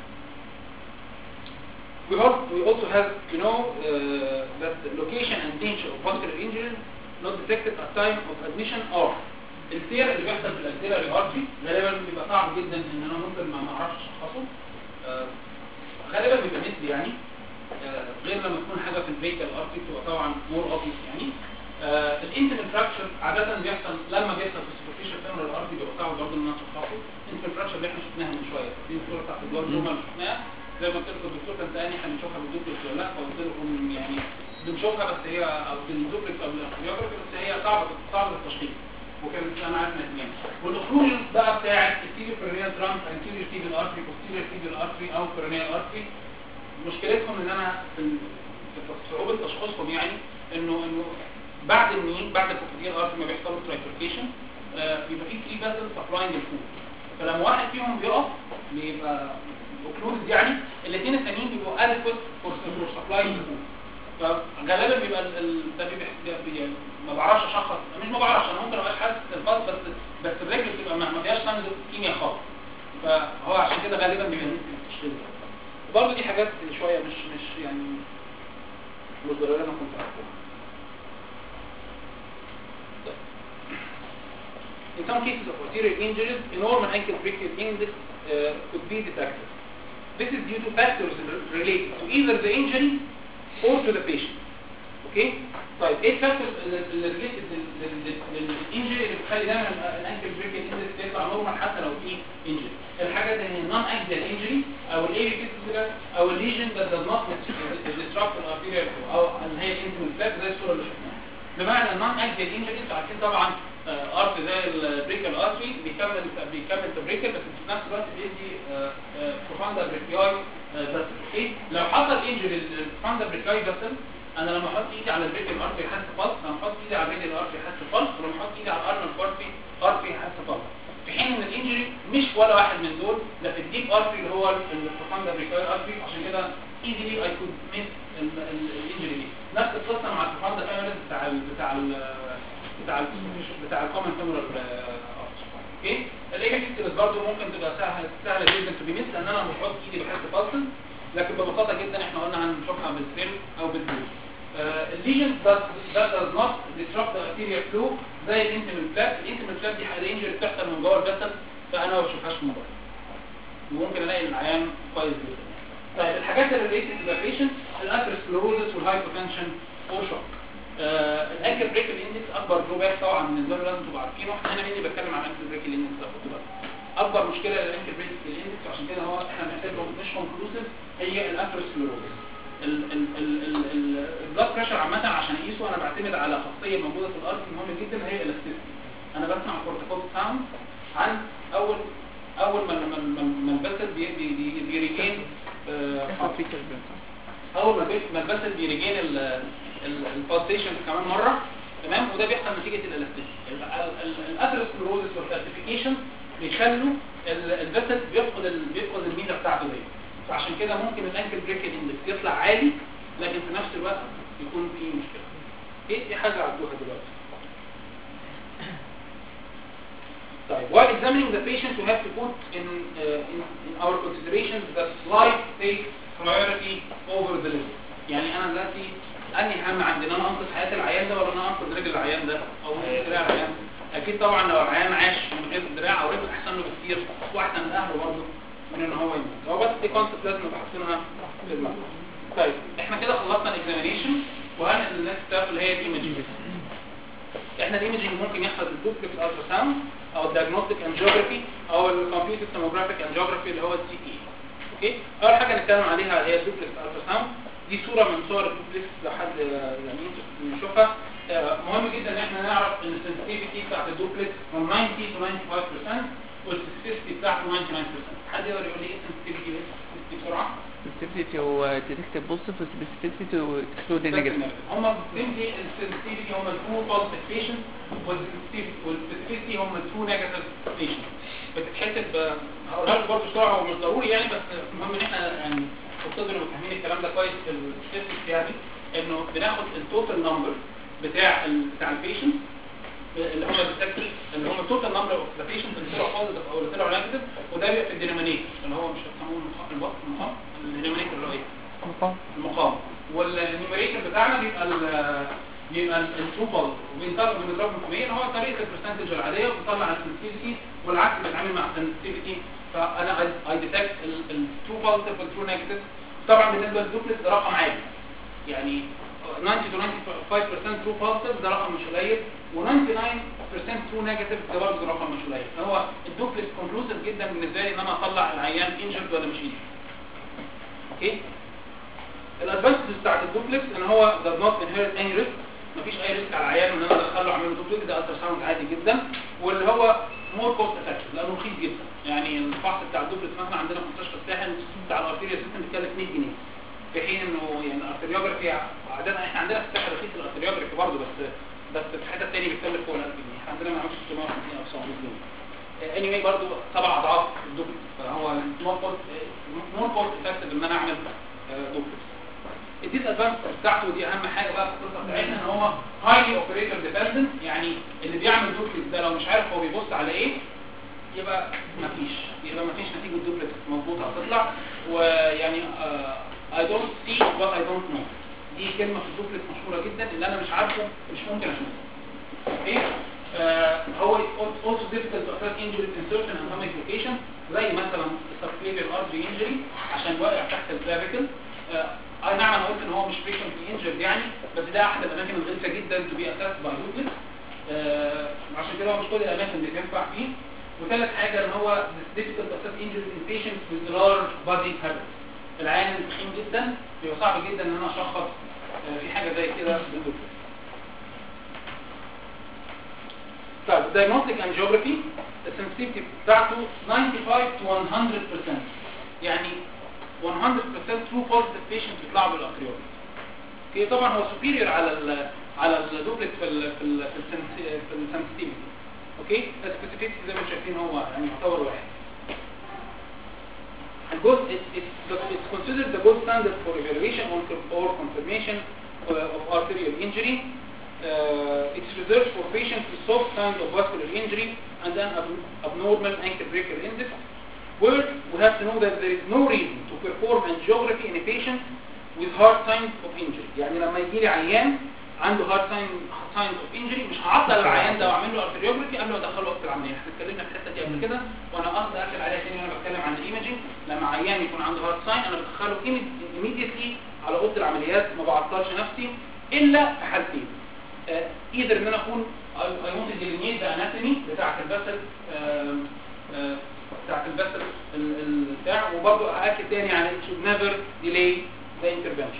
We, hope, we also have to know uh, that the location and nature of vascular injuries not detected at time of admission are السير اللي بيحصل في الاكسيلاري ارتري غالبا بيبقى صعب جدا ان انا ممكن ما ما اعرفش اشخصه آه، غالبا بيبقى نسبي يعني آه، غير لما تكون حاجه في الفيكال ارتري بتبقى طبعا مور اوبيس يعني الانتمال فراكشر عاده بيحصل لما بيحصل في السوبرفيشال فيمورال ارتري بيبقى صعب برضه ان انا اشخصه الانتمال فراكشر اللي احنا شفناها من شويه في الصوره بتاعت البلاد روما اللي شفناها زي ما قلت لكم الدكتور كان سالني احنا بنشوفها بالدوبلكس ولا لا فقلت لكم يعني بنشوفها بس هي او بالدوبلكس او بالارتريوجرافي بس هي صعبه صعبه التشخيص وكانت انا عارف الاثنين والاخروجن بقى بتاعت التيبي برينيال ترانس انتيريور تيبي ارتري بوستيريور تيبي ارتري او برينيال ارتري مشكلتهم ان انا في ال- في صعوبه تشخيصهم يعني انه انه بعد النين بعد الكوكوديال ارتري ما بيحصل له ترايفركيشن بيبقى في ثري فاسل سبلاينج الفود فلما واحد فيهم بيقف بيبقى اوكلوز يعني الاثنين التانيين بيبقوا ادكوت فور سبلاينج الفود فغالبا بيبقى ال- ال- ده بيبقى ده بي- ما بعرفش اشخص مش ما بعرفش انا ممكن ابقاش حاسس الفاز بس بس الرجل بتبقى ما ما فيهاش ساينز كيمياء خالص فهو عشان كده غالبا بيبقى نسبي التشخيص ده برضه دي حاجات شويه مش مش يعني مش ضروري انا كنت اعرفها In some cases of arterial injuries, a normal ankle brachial index uh, could be detected. This is due to factors re- related to either the injury or to the patient. اوكي طيب ايه الفاكتورز اللي ريليتد للانجري اللي بتخلي دايما الانكل بريكل اندكس يطلع نورمال حتى لو في انجري الحاجات اللي هي النون اكزيال انجري او الاي فيسيكال او الليجن that does not disrupt the arterial flow او اللي هي الانتمال فلاك زي الصوره اللي شفناها بمعنى النون اكزيال انجري انتوا عارفين طبعا ارت زي البريكال ارتري بيكمل بيكمل في بريكال بس في نفس الوقت بيدي بروفاندا بريكياي بس اوكي لو حصل انجري للبروفاندا بريكياي بس انا لما احط ايدي على الريديال ارتري حاسس بلس لما احط ايدي على الريديال ارتري حاسس بلس ولما احط ايدي على الارنال ارتري ارتري حاسس بلس في حين ان الانجري مش ولا واحد من دول ده في الديب ارتري اللي هو البروفاندا بريكاي ارتري عشان كده ايزيلي اي كود ميس الانجري دي نفس القصه مع البروفاندا فاميلز بتاع ال بتاع ال بتاع ال بتاع الكومن فيمورال اوكي الايمج برضه ممكن تبقى سهله سهله جدا تو بيمس لان انا بحط ايدي بحس بالسن لكن ببساطه جدا احنا قلنا هنشوفها بالسيل او بالبول الليجن does that does not disrupt the arterial flow زي الانتيمال فلاب الانتيمال فلاب دي حاجه انجري بتحصل من جوه الجسد فانا ما بشوفهاش من بره وممكن الاقي العيان كويس جدا طيب الحاجات اللي ريليتد للبيشنت الاثيروسكلوروزس والهايبوتنشن اور شوك الانكل بريك الاندكس اكبر دروباك طبعا بالنسبه له لازم تبقوا عارفينه انا مني بتكلم عن الانكل بريك الاندكس ده خدوا بالكم. اكبر مشكله للانكل بريك الاندكس عشان كده هو احنا بنعتبره مش كونكلوسيف هي الاثيروسكلوروزس البلاد بريشر عامه عشان اقيسه انا بعتمد على خاصيه موجوده في الارض مهمه جدا هي الاستيستي انا بسمع كورتيكول ساوند عن اول اول ما ما ما- ما البسل بي بي بي بيريجين آه، اول ما البس- ما البسل بيريجين البالسيشن كمان مره تمام وده بيحصل نتيجه الالاستيك الاثيروسكلوروزس والكالسيفيكيشن بيخلوا الفيسل بيفقد ال- بيفقد الميزه بتاعته دي فعشان كده ممكن الانكل بريك اندكس يطلع عالي لكن في نفس الوقت يكون في مشكله ايه دي حاجه عدوها دلوقتي طيب while examining the patient we have to put in, uh, in, in our considerations that life takes priority over the limb يعني انا دلوقتي انهي اهم عندي ان انا انقذ حياه العيان ده ولا ان انا انقذ رجل العيان ده او دراع العيان اكيد طبعا لو العيان عاش من غير دراع او رجل احسن له بكتير واحسن من اهله برضه من ان هو يموت هو بس دي كونسبت لازم نبقى حاطينها في دماغنا طيب احنا كده خلصنا الاكزامينيشن وهنقل النكست ستيب اللي هي الايمجنج احنا الايمجنج ممكن يحصل بالدوبلكس الترا ساوند او الديagnostic انجيوجرافي او الكمبيوتر توموجرافيك انجيوجرافي اللي هو السي تي اوكي اول حاجه نتكلم عليها هي الدوبلكس الترا ساوند دي صوره من صور الدوبلكس لو حد آه، يعني interested يشوفها آه، مهم جدا ان احنا نعرف ان السنسيتيفيتي بتاعت الدوبلكس from 90 to 95% والسنسيتيفيتي بتاعته 99% حد يقدر يقول لي ايه السنسيتيفيتي بسرعه sensitivity to detect positive و specificity to exclude the negative هم simply السنسيتيفيتي هم الترو بوزيتيف بيشنت والسبيسيفيتي هم الترو نيجاتيف بيشنت بتتحسب آه، هقولها لكم برضه بسرعه هو مش ضروري يعني بس المهم ان احنا يعني تقدروا تبقوا فاهمين الكلام ده كويس في الستاتستكس يعني انه بناخد التوتال نمبر بتاع ال بتاع البيشنت اللي هم الديتكتور اللي هم التوتال نمبر اوف ذا بيشنت اللي طلعوا بوزيتيف او اللي طلعوا نيجاتيف وده بيبقى في الدينامينيتور اللي هو مش هتسموه المقام الوقت المقام الدينامينيتور اللي هو ايه؟ مقام المقام والنيوميريتور بتاعنا بيبقى ال بيبقى الترو بول وبنضرب بنضربه في 100 هو طريقه البرسنتج العاديه وبنطلع السنسيتيفيتي والعكس بنتعامل مع السنسيتيفيتي فانا اي ديتكت الترو بوزيتيف والترو نيجاتيف طبعا بالنسبه للدوبلت ده رقم عالي يعني 90 to 95% ترو بوزيتيف ده رقم مش قليل و99% ترو نيجاتيف ده برضه رقم مش قليل فهو الدوبلت كونكلوسيف جدا بالنسبه لي ان انا اطلع العيان انجرد ولا مش انجرد اوكي الادفانتجز بتاعت الدوبلكس ان هو does not inherit any risk مفيش اي ريسك على العيان ان انا ادخله اعمل له دوبلكس ده الترا ساوند عادي جدا واللي هو مور كوست افكتيف لانه رخيص جدا يعني الفحص بتاع الدوبلكس مثلا عندنا في مستشفى الساحل بتاع الارتيريا سيستم بيتكلف 100 جنيه في حين انه يعني الارتريوجرافي عندنا احنا عندنا في الساحل رخيص الارتريوجرافي برضه بس بس في حته ثانيه بيتكلف فوق ال 1000 جنيه احنا عندنا ما يعملش 650 او 700 جنيه اني anyway برضه سبع اضعاف الدوبلكس فهو مور كوست مور كوست افكتيف ان انا اعمل دوبلكس الديس ادفانس بتاعته ودي اهم حاجه بقى في القصه بتاعتنا ان هو هايلي اوبريتور ديبندنت يعني اللي بيعمل دوبلكس ده لو مش عارف هو بيبص على ايه يبقى مفيش يبقى مفيش نتيجه دوبلكس مظبوطه هتطلع ويعني اي دونت سي وات اي دونت نو دي كلمه في الدوبلكس مشهوره جدا اللي انا مش عارفه مش ممكن اشوفه اوكي آه هو it's also difficult to assess injury insertion and atomic location زي مثلا subclavian artery injury عشان واقع تحت الكلافيكل آه اي نعم انا قلت ان هو مش frequently injured يعني بس ده احد الاماكن الغلسه جدا to be assessed by duplex آه عشان كده هو مش كل الاماكن اللي تنفع فيه وثالث حاجه ان هو this difficult to assess injuries in patients with large body habits العيان التخين جدا بيبقى صعب جدا ان انا اشخص آه في حاجه زي كده بالدوبلكس طيب diagnostic angiography السنسيتيفيتي بتاعته 95 to 100% يعني 100% true positive patient بيطلعوا بالارتريول اوكي طبعا هو superior على ال على الدوبلكس في ال في ال في السنسيتيفيتي في السنسيتيفيتي اوكي السبيسيفيتي زي ما انتم شايفين هو يعني يعتبر واحد الجزء it's, it's considered the gold standard for evaluation or, or confirmation of arterial injury uh, it's reserved for patients with soft kind of vascular injury and an ab- abnormal ankle breaker index where we have to know that there is no reason to perform angiography in a patient with hard signs of injury يعني لما يجي لي عيان عنده hard sign signs of injury مش هعطل العيان ده واعمل له arteriography قبل ما ادخله وقت العمليه احنا اتكلمنا في الحته دي قبل كده وانا قصد اكد عليها تاني وانا بتكلم عن الايمجنج لما عيان يكون عنده هارد ساين انا بدخله immediately على اوضه العمليات ما بعطلش نفسي الا في حالتين ايذر ان انا اكون اي ونت ديلينيت ذا اناتومي بتاعه البسل بتاعه البسل بتاع وبرضه ااكد تاني على it should never delay the intervention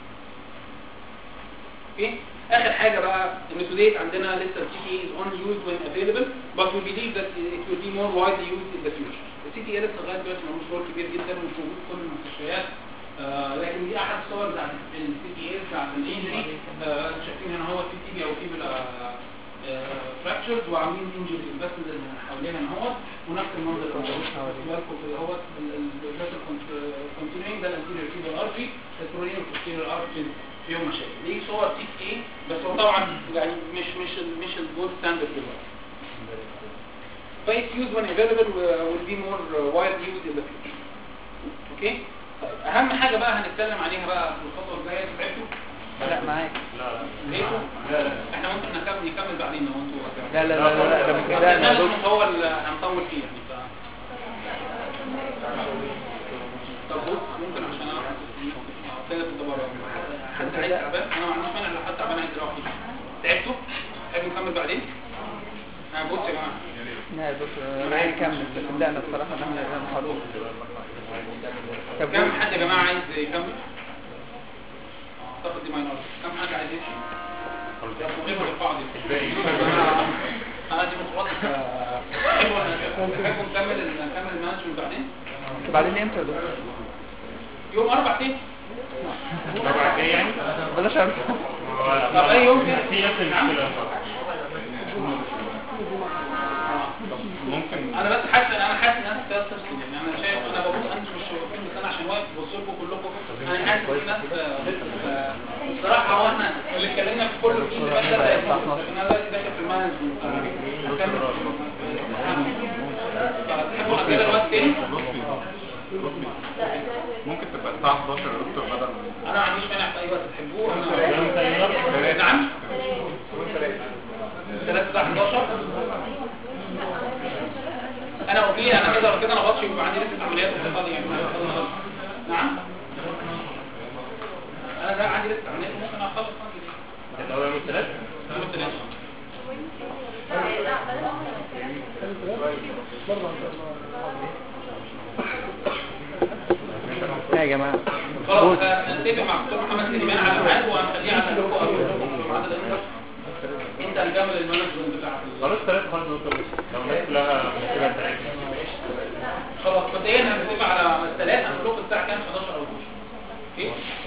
اوكي اخر حاجه بقى ان to date عندنا لسه السي تي is only used when available but we believe that it will be more widely used in the future السي تي لسه لغايه دلوقتي ملوش دور كبير جدا ومش موجود في كل المستشفيات آه لكن دي احد الصور بتاعت السي تي اي بتاعت الانجري آه شايفين هنا هو في تي بي او في فراكشرز وعاملين انجري بس اللي حوالينا هنا هو ونفس المنظر اللي بالكم كده هو البلاد كونتينيوينج ده الانتيريور فيبر ارتري الكورونيال والبوستيريور ارتري فيهم مشاكل دي صور تي اي بس هو طبعا يعني مش مش ال مش الجولد ستاندرد دلوقتي فايت used when available will be more widely used in the future اوكي طيب اهم حاجه بقى هنتكلم عليها بقى في الخطوه الجايه تعبتوا لا معاك لا لا لقيتوا احنا ممكن نكمل نكمل بعدين لو انتوا لا لا لا لا لا ده مش كده انا لازم دوك نطول هنطول فيه يعني ف... طب بص ممكن عشان انا حاسس كده في الدبر حد عايز تعبان انا ما عنديش مانع لو حد تعبان عايز يروح يجي. تعبتوا تحبوا نكمل بعدين ها بص يا جماعه لا بص انا عايز اكمل بس بدأنا بصراحة ان احنا انا هروح طب كم حد يا جماعه عايز يكمل اعتقد دي ماينورتي كم حد عايز يمشي يلا غير القاعده دي انا دي متوقع حلوه تحبوا نكمل نكمل المانجمنت بعدين بعدين امتى يا دكتور؟ يوم اربع تاني طبعا ايه يعني بلاش ارجع طب اي يوم كده في نفس المشكلة ممكن انا بس حاسس انا حاسس ان انا كده تفصل يعني انا شايف انا ببص انتوا مش واقفين بس انا عشان واقف ببص لكم كلكم انا حاسس ان في ناس آه، بصراحه هو احنا اللي اتكلمنا في كل في اللي فات ده بقى يخلص، لكن انا دلوقتي داخل في المانجمنت تحبوا نغير الوقت تاني؟ ممكن تبقى الساعة 11 يا دكتور بدل انا ما عنديش مانع في اي وقت تحبوه انا نعم ثلاثة الساعة 11 انا اوكي انا كده ولا كده انا بطشي ويبقى عندي لسه عمليات وكده فاضي يعني أنا فاضي خالص. نعم انا ده عندي لسه عمليات ممكن اخلص فاضي اللي هو يوم الثلاث يوم الثلاث. يا جماعة خلاص نتفق مع الدكتور محمد سليمان على ميعاد وهنخليه على لكم ميعاد الانتر انت هنكمل المانجمنت بتاع ال- خلاص ثلاثة خلاص دكتور لو الناس كلها مشكلة بتاعتنا خلاص مبدئيا هنتفق على الثلاث هنقول لكم الساعه كام 11 او 12 اوكي